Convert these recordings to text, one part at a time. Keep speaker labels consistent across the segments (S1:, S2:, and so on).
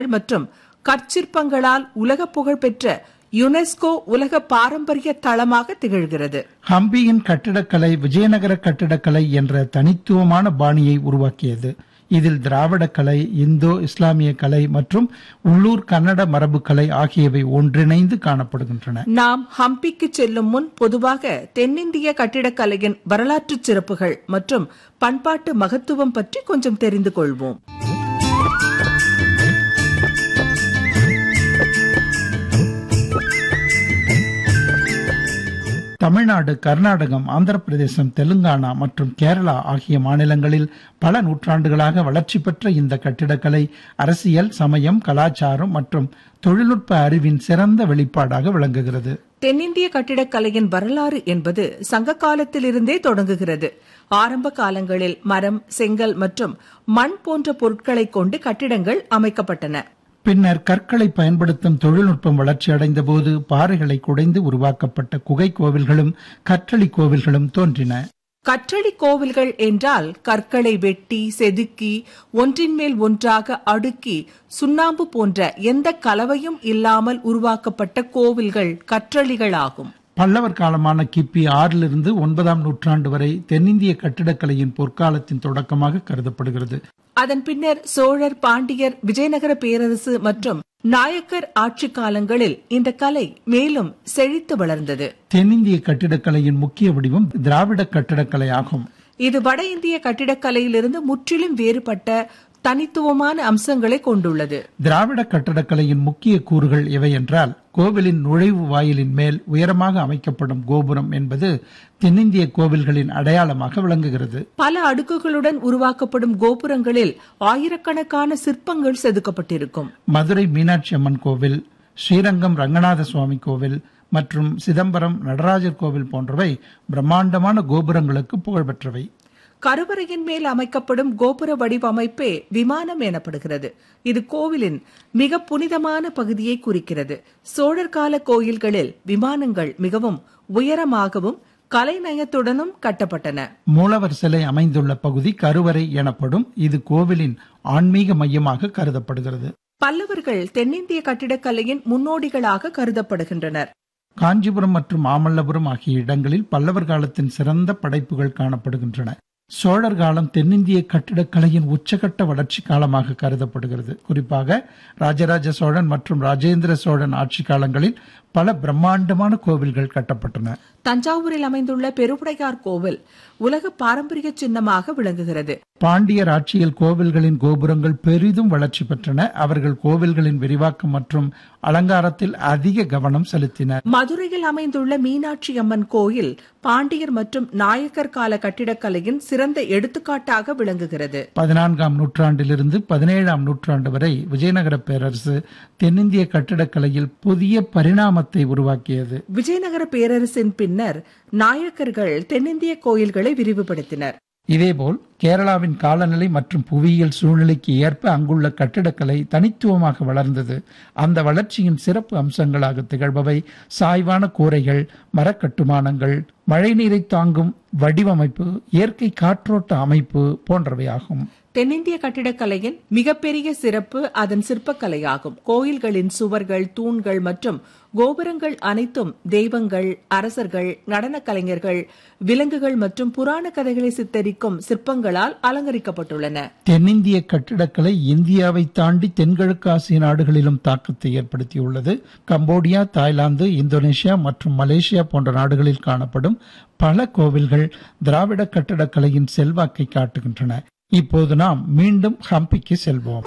S1: மற்றும் கற்சிற்பங்களால் உலக புகழ்பெற்ற யுனெஸ்கோ உலக பாரம்பரிய தளமாக திகழ்கிறது
S2: ஹம்பியின் கட்டிடக்கலை விஜயநகர கட்டிடக்கலை என்ற தனித்துவமான பாணியை உருவாக்கியது இதில் திராவிட கலை இந்தோ இஸ்லாமிய கலை மற்றும் உள்ளூர் கன்னட மரபு கலை ஆகியவை ஒன்றிணைந்து காணப்படுகின்றன
S1: நாம் ஹம்பிக்கு செல்லும் முன் பொதுவாக தென்னிந்திய கட்டிடக்கலையின் வரலாற்று சிறப்புகள் மற்றும் பண்பாட்டு மகத்துவம் பற்றி கொஞ்சம் தெரிந்து கொள்வோம்
S2: தமிழ்நாடு கர்நாடகம் ஆந்திர பிரதேசம் தெலுங்கானா மற்றும் கேரளா ஆகிய மாநிலங்களில் பல நூற்றாண்டுகளாக வளர்ச்சி பெற்ற இந்த கட்டிடக்கலை அரசியல் சமயம் கலாச்சாரம் மற்றும் தொழில்நுட்ப அறிவின் சிறந்த வெளிப்பாடாக விளங்குகிறது
S1: தென்னிந்திய கட்டிடக்கலையின் வரலாறு என்பது சங்க காலத்திலிருந்தே தொடங்குகிறது ஆரம்ப காலங்களில் மரம் செங்கல் மற்றும் மண் போன்ற பொருட்களை கொண்டு கட்டிடங்கள் அமைக்கப்பட்டன
S2: பின்னர் கற்களை பயன்படுத்தும் தொழில்நுட்பம் வளர்ச்சி அடைந்த போது பாறைகளை குடைந்து உருவாக்கப்பட்ட குகை கோவில்களும் கற்றளி கோவில்களும் தோன்றின
S1: கற்றளி கோவில்கள் என்றால் கற்களை வெட்டி செதுக்கி ஒன்றின் மேல் ஒன்றாக அடுக்கி சுண்ணாம்பு போன்ற எந்த கலவையும் இல்லாமல் உருவாக்கப்பட்ட கோவில்கள் கற்றளிகளாகும்
S2: பல்லவர் காலமான கிபி ஆறிலிருந்து ஒன்பதாம் நூற்றாண்டு வரை தென்னிந்திய கட்டிடக்கலையின் பொற்காலத்தின் தொடக்கமாக கருதப்படுகிறது
S1: அதன் பின்னர் சோழர் பாண்டியர் விஜயநகர பேரரசு மற்றும் நாயக்கர் ஆட்சி காலங்களில் இந்த கலை மேலும் செழித்து வளர்ந்தது
S2: தென்னிந்திய கட்டிடக்கலையின் முக்கிய வடிவம் திராவிட கட்டிடக்கலை ஆகும்
S1: இது வட இந்திய கட்டிடக்கலையிலிருந்து முற்றிலும் வேறுபட்ட தனித்துவமான அம்சங்களை கொண்டுள்ளது
S2: திராவிட கட்டடக்கலையின் முக்கிய கூறுகள் எவை என்றால் கோவிலின் நுழைவு வாயிலின் மேல் உயரமாக அமைக்கப்படும் கோபுரம் என்பது தென்னிந்திய கோவில்களின் அடையாளமாக விளங்குகிறது
S1: பல அடுக்குகளுடன் உருவாக்கப்படும் கோபுரங்களில் ஆயிரக்கணக்கான சிற்பங்கள் செதுக்கப்பட்டிருக்கும்
S2: மதுரை மீனாட்சி அம்மன் கோவில் ஸ்ரீரங்கம் ரங்கநாத சுவாமி கோவில் மற்றும் சிதம்பரம் நடராஜர் கோவில் போன்றவை பிரம்மாண்டமான கோபுரங்களுக்கு புகழ்பெற்றவை
S1: கருவறையின் மேல் அமைக்கப்படும் கோபுர வடிவமைப்பே விமானம் எனப்படுகிறது இது கோவிலின் மிக புனிதமான பகுதியை குறிக்கிறது சோழர் கால கோயில்களில் விமானங்கள் மிகவும் உயரமாகவும் கலைநயத்துடனும் கட்டப்பட்டன
S2: மூலவர் சிலை அமைந்துள்ள பகுதி கருவறை எனப்படும் இது கோவிலின் ஆன்மீக மையமாக கருதப்படுகிறது
S1: பல்லவர்கள் தென்னிந்திய கட்டிடக்கலையின் முன்னோடிகளாக கருதப்படுகின்றனர்
S2: காஞ்சிபுரம் மற்றும் மாமல்லபுரம் ஆகிய இடங்களில் பல்லவர் காலத்தின் சிறந்த படைப்புகள் காணப்படுகின்றன சோழர் காலம் தென்னிந்திய கட்டிடக்கலையின் உச்சகட்ட வளர்ச்சி காலமாக கருதப்படுகிறது குறிப்பாக ராஜராஜ சோழன் மற்றும் ராஜேந்திர சோழன் ஆட்சி காலங்களில் பல பிரம்மாண்டமான கோவில்கள் கட்டப்பட்டன
S1: தஞ்சாவூரில் அமைந்துள்ள பெருவுடையார் கோவில் உலக பாரம்பரிய சின்னமாக விளங்குகிறது
S2: பாண்டியர் ஆட்சியில் கோவில்களின் கோபுரங்கள் பெரிதும் வளர்ச்சி பெற்றன அவர்கள் கோவில்களின் விரிவாக்கம் மற்றும் அலங்காரத்தில் அதிக கவனம் செலுத்தினர்
S1: மதுரையில் அமைந்துள்ள மீனாட்சி அம்மன் கோயில் பாண்டியர் மற்றும் நாயக்கர் கால கட்டிடக்கலையின் சிறந்த எடுத்துக்காட்டாக விளங்குகிறது
S2: பதினான்காம் நூற்றாண்டிலிருந்து பதினேழாம் நூற்றாண்டு வரை விஜயநகர பேரரசு தென்னிந்திய கட்டிடக்கலையில் புதிய பரிணாமத்தை உருவாக்கியது
S1: விஜயநகர பேரரசின் பின்னர் நாயக்கர்கள் தென்னிந்திய கோயில்களை விரிவுபடுத்தினர்
S2: இதேபோல் கேரளாவின் காலநிலை மற்றும் புவியியல் சூழ்நிலைக்கு ஏற்ப அங்குள்ள கட்டிடக்கலை தனித்துவமாக வளர்ந்தது அந்த வளர்ச்சியின் சிறப்பு அம்சங்களாக திகழ்பவை சாய்வான கூரைகள் மரக்கட்டுமானங்கள் மழைநீரை தாங்கும் வடிவமைப்பு இயற்கை காற்றோட்ட அமைப்பு போன்றவை ஆகும்
S1: தென்னிந்திய கட்டிடக்கலையின் மிகப்பெரிய சிறப்பு அதன் சிற்பக்கலையாகும் கோயில்களின் சுவர்கள் தூண்கள் மற்றும் கோபுரங்கள் அனைத்தும் தெய்வங்கள் அரசர்கள் நடனக் கலைஞர்கள் விலங்குகள் மற்றும் புராண கதைகளை சித்தரிக்கும் சிற்பங்களால் அலங்கரிக்கப்பட்டுள்ளன
S2: தென்னிந்திய கட்டிடக்கலை இந்தியாவை தாண்டி தென்கிழக்கு ஆசிய நாடுகளிலும் தாக்கத்தை ஏற்படுத்தியுள்ளது கம்போடியா தாய்லாந்து இந்தோனேஷியா மற்றும் மலேசியா போன்ற நாடுகளில் காணப்படும் பல கோவில்கள் திராவிட கட்டிடக்கலையின் செல்வாக்கை காட்டுகின்றன இப்போது நாம் மீண்டும் ஹம்பிக்கு செல்வோம்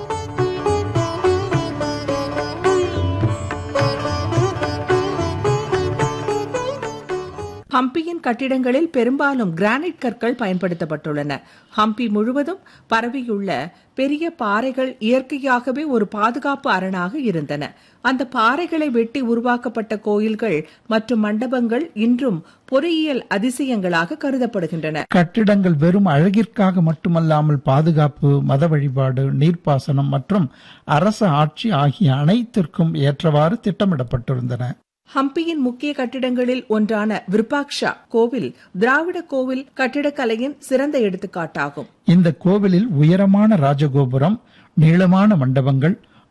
S1: ஹம்பியின் கட்டிடங்களில் பெரும்பாலும் கிரானைட் கற்கள் பயன்படுத்தப்பட்டுள்ளன ஹம்பி முழுவதும் பரவியுள்ள பெரிய பாறைகள் இயற்கையாகவே ஒரு பாதுகாப்பு அரணாக இருந்தன அந்த பாறைகளை வெட்டி உருவாக்கப்பட்ட கோயில்கள் மற்றும் மண்டபங்கள் இன்றும் பொறியியல் அதிசயங்களாக கருதப்படுகின்றன
S2: கட்டிடங்கள் வெறும் அழகிற்காக மட்டுமல்லாமல் பாதுகாப்பு மத வழிபாடு நீர்ப்பாசனம் மற்றும் அரச ஆட்சி ஆகிய அனைத்திற்கும் ஏற்றவாறு திட்டமிடப்பட்டிருந்தன
S1: ஹம்பியின் முக்கிய கட்டிடங்களில் ஒன்றான விருப்பாக்ஷா கோவில் திராவிட கோவில் கட்டிடக்கலையின் சிறந்த எடுத்துக்காட்டாகும்
S2: இந்த கோவிலில் உயரமான ராஜகோபுரம் நீளமான மண்டபங்கள்